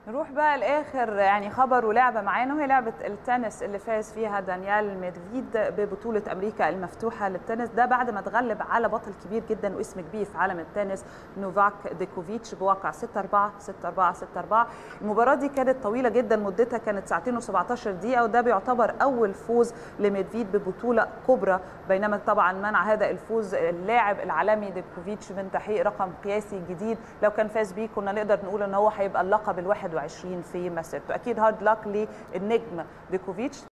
نروح بقى لاخر يعني خبر ولعبه معانا وهي لعبه التنس اللي فاز فيها دانيال ميدفيد ببطوله امريكا المفتوحه للتنس ده بعد ما اتغلب على بطل كبير جدا واسم كبير في عالم التنس نوفاك ديكوفيتش بواقع 6 4 6 4 6 4 المباراه دي كانت طويله جدا مدتها كانت ساعتين و17 دقيقه وده بيعتبر اول فوز لميدفيد ببطوله كبرى بينما طبعا منع هذا الفوز اللاعب العالمي ديكوفيتش من تحقيق رقم قياسي جديد لو كان فاز بيه كنا نقدر نقول ان هو هيبقى اللقب ال 21 في مسيرته اكيد هارد لك للنجم ديكوفيتش